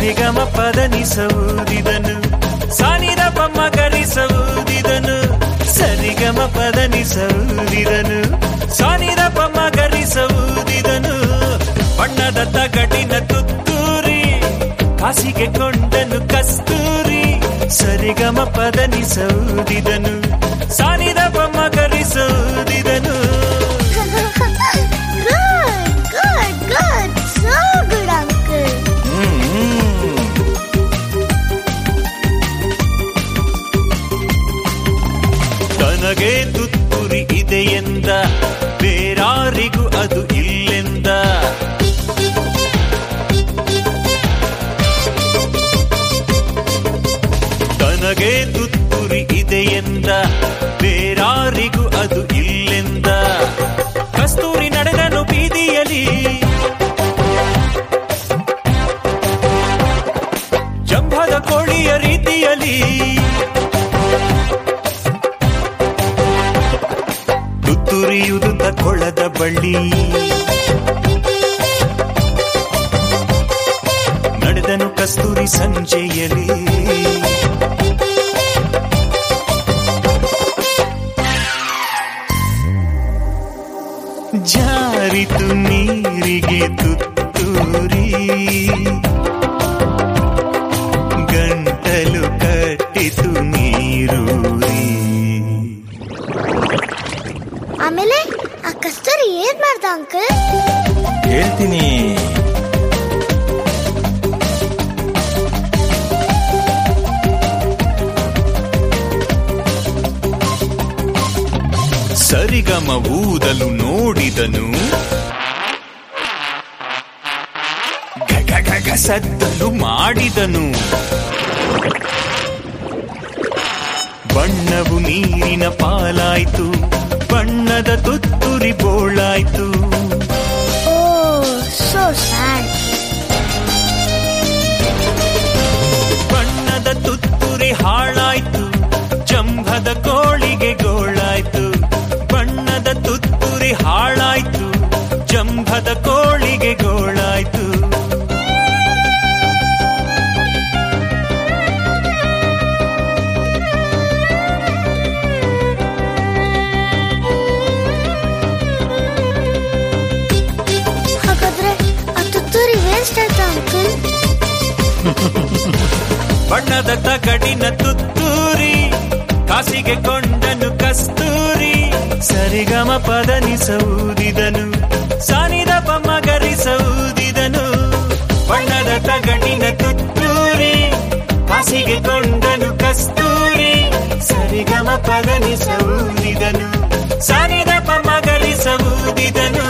ಸರಿಗಮ ಪದನಿಸವುದಿದನು ಸಾನಿದ ಪಮ್ಮ ಗರಿಸವುದಿದನು ಸರಿಗಮ ಪದನಿಸವುದಿದನು ಸಾನಿದ ಪಮ್ಮ ಗರಿಸವುದಿದನು ಬಣ್ಣದ ತಗಡಿನ ತುತ್ತೂರಿ ಕಾಸಿಗೆ ಕೊಂಡನು ಕಸ್ತೂರಿ ಸರಿಗಮ ಪದನಿಸವುದಿದನು ಸಾನಿದ ಪಮ್ಮ ಗರಿಸವುದಿದನು good, good, good. So good, uncle. ತನಗೆ ತುತ್ತುರಿ ಇದೆಯೆಂದ ಬೇರಾರಿಗೂ ಅದು ಇಲ್ಲೆಂದ ತನಗೆ ತುತ್ತುರಿ ಇದೆಯೆಂದ ಬೇರಾರಿಗೂ ಅದು ಇಲ್ಲೆಂದ ಕಸ್ತೂರಿ ನಡೆದನು ಬೀದಿಯಲಿ ಜಂಭದ ಕೋಳಿಯ ರೀತಿಯಲ್ಲಿ ತುತ್ತುರಿಯುದುತ್ತ ಕೊಳ್ಳದ ಬಳ್ಳಿ ನಡೆದನು ಕಸ್ತೂರಿ ಸಂಜೆಯಲ್ಲಿ ಜಾರಿತು ನೀರಿಗೆ ತುತ್ತೂರಿ ಗಂಟಲು ಕಟ್ಟಿತು ನೀರೂರಿ ಆಮೇಲೆ ಆ ಕಸ್ತೂರಿ ಏನ್ ಮಾಡ್ದ ಅಂಕಲ್ ಹೇಳ್ತೀನಿ ಸರಿಗಮ ಊದಲು ನೋಡಿದನು ಘ ಘ ಘ ಘ ಸದ್ದಲು ಮಾಡಿದನು ಬಣ್ಣವು ನೀರಿನ ಪಾಲಾಯ್ತು ಬಣ್ಣದ ತುತ್ತುರಿ ಬೋಳಾಯ್ತು ಓ ಸೋ ಸ್ಯಾಡ್ ಬಣ್ಣದ ತುತ್ತುರಿ ಹಾಳಾಯ್ತು ಜಂಭದ ಕೋಳಿಗೆ ಗೋಳಾಯ್ತು ಬಣ್ಣದ ತುತ್ತುರಿ ಹಾಳಾಯ್ತು ಜಂಭದ ಕೋಳಿಗೆ ಗೋಳಾಯ್ತು ಹಾಗಾದ್ರೆ ಆ ತುತ್ತೂರಿ ವೇಸ್ಟ್ ಆಯ್ತಾ ಅಂಕಲ್ ಬಣ್ಣದ ತಗಡಿನ ತುತ್ತೂರಿ ಕಾಸಿಗೆ ಕೊಂಡನು ಕಸ್ತೂರಿ ಸರಿಗಮ ಪದನಿಸವುದಿದನು ಸಾನಿದ ಪಮ್ಮ ಗರಿಸವುದಿದನು ಬಣ್ಣದ ತಗಡಿನ ತುತ್ತೂರಿ ಕಾಸಿಗೆ ಕೊಂಡನು ಕಸ್ತೂರಿ ಸರಿಗಮ ಪದನಿಸವುದಿದನು ಸಾನಿದ ಪಮ್ಮ ಗರಿಸವುದಿದನು